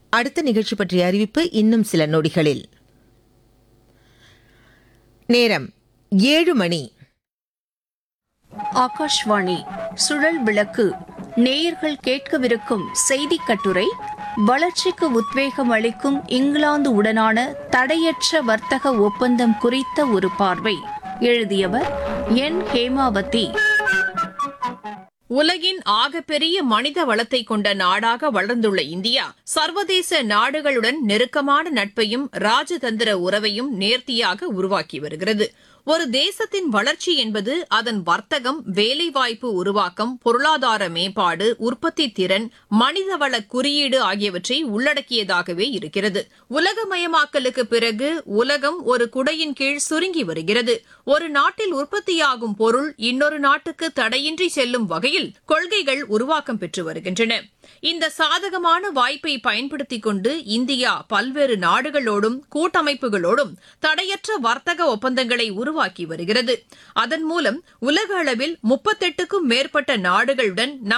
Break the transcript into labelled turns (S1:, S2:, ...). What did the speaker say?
S1: அடுத்த நிகழ்ச்சி பற்றிய அறிவிப்பு இன்னும் சில நொடிகளில் நேரம் ஏழு மணி
S2: ஆகாஷ்வாணி சுழல் விளக்கு நேயர்கள் கேட்கவிருக்கும் செய்திக் கட்டுரை வளர்ச்சிக்கு உத்வேகம் அளிக்கும் இங்கிலாந்து உடனான தடையற்ற வர்த்தக ஒப்பந்தம் குறித்த ஒரு பார்வை எழுதியவர் என் ஹேமாவதி
S3: உலகின் ஆகப்பெரிய மனித வளத்தை கொண்ட நாடாக வளர்ந்துள்ள இந்தியா சர்வதேச நாடுகளுடன் நெருக்கமான நட்பையும் ராஜதந்திர உறவையும் நேர்த்தியாக உருவாக்கி வருகிறது ஒரு தேசத்தின் வளர்ச்சி என்பது அதன் வர்த்தகம் வேலைவாய்ப்பு உருவாக்கம் பொருளாதார மேம்பாடு உற்பத்தி திறன் மனிதவள குறியீடு ஆகியவற்றை உள்ளடக்கியதாகவே இருக்கிறது உலகமயமாக்கலுக்கு பிறகு உலகம் ஒரு குடையின் கீழ் சுருங்கி வருகிறது ஒரு நாட்டில் உற்பத்தியாகும் பொருள் இன்னொரு நாட்டுக்கு தடையின்றி செல்லும் வகையில் கொள்கைகள் உருவாக்கம் பெற்று வருகின்றன இந்த சாதகமான வாய்ப்பை பயன்படுத்திக் கொண்டு இந்தியா பல்வேறு நாடுகளோடும் கூட்டமைப்புகளோடும் தடையற்ற வர்த்தக ஒப்பந்தங்களை உருவாக்கி வருகிறது அதன் மூலம் உலக அளவில் முப்பத்தெட்டுக்கும் மேற்பட்ட நாடுகளுடன் நம்